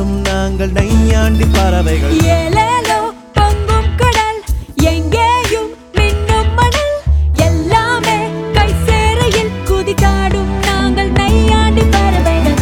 குதித்தாடும் நாங்கள் நையாண்டி பறவைகள் ஏலேலோ பொங்கும் கடல் எங்கேயும் மின்னும் மணல் எல்லாமே கை சேரையில் குதித்தாடும் நாங்கள் நையாண்டி பறவைகள்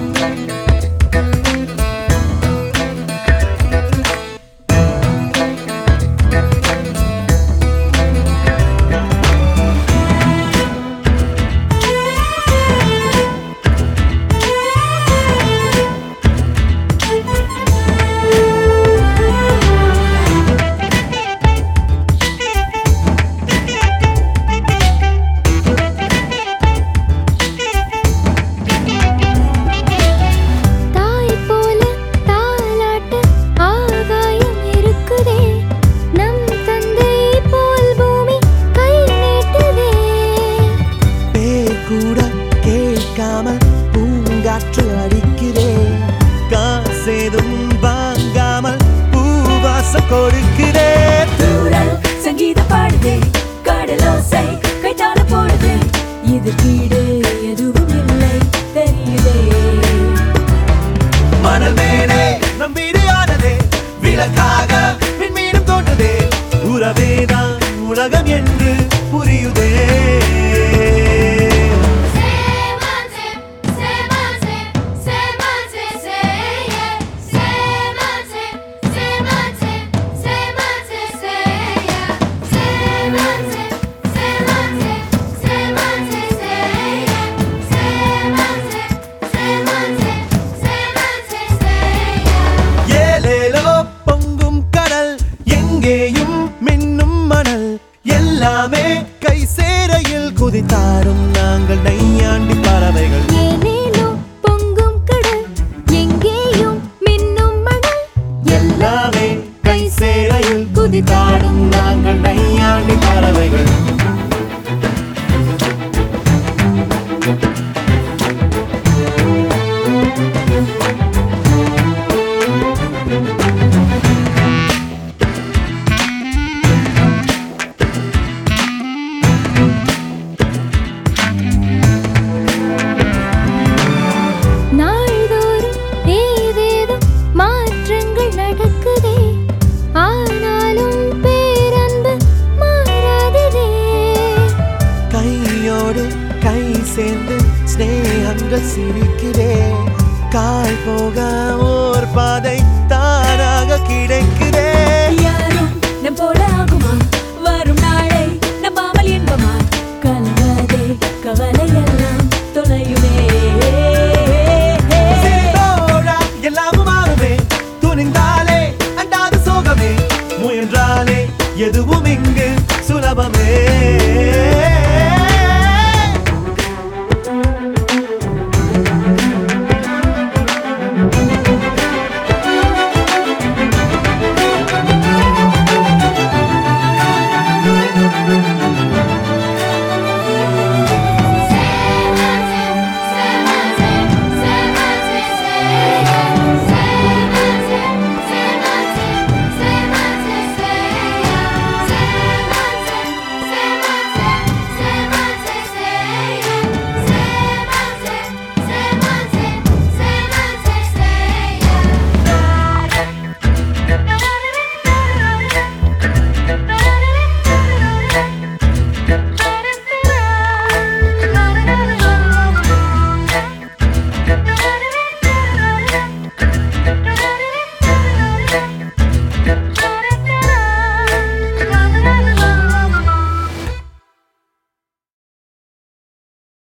தாய் போல தாலாட்ட ஆகாயம் இருக்குதே நம் தந்தை போல் பூமி கை நீட்டுதே பேர் கூட கேட்காமல் பூங்காற்று அடிக்கிறேன் காசேதும் வாங்காமல் பூவாசம் கொடுக்கிறேன் தூரல் சங்கீத பாடுதே கடலோசை கைத்தாள போடுதே இது கீடு எதுவும் இல்லை தெரியுதே மணல் மேலே நம் வீடு ஆனதே விளக்காக விண்மீனும் தோன்றதே உறவேதான் உலகம் என்று புரியுதே ஏலேலோ பொங்கும் கடல் எங்கேயும் மின்னும் மணல் எல்லாமே கை சேரையில் குதித்தாடும் நாங்கள் நையாண்டி பறவைகள் ஏலேலோ பொங்கும் கடல் எங்கேயும் மின்னும் மணல் எல்லாமே கை சேரையில் குதித்தாடும் நாங்கள் நையாண்டி பறவைகள் நாள்தோறும் ஏதேதோ மாற்றங்கள் நடக்குதே ஆனாலும் பேரன்பு மாறாததே கையோடு கை சேர்ந்து ஸ்நேகங்கள் சிரிக்கிறே கால் போக ஓர் பாதை தானாக கிடைக்கிறே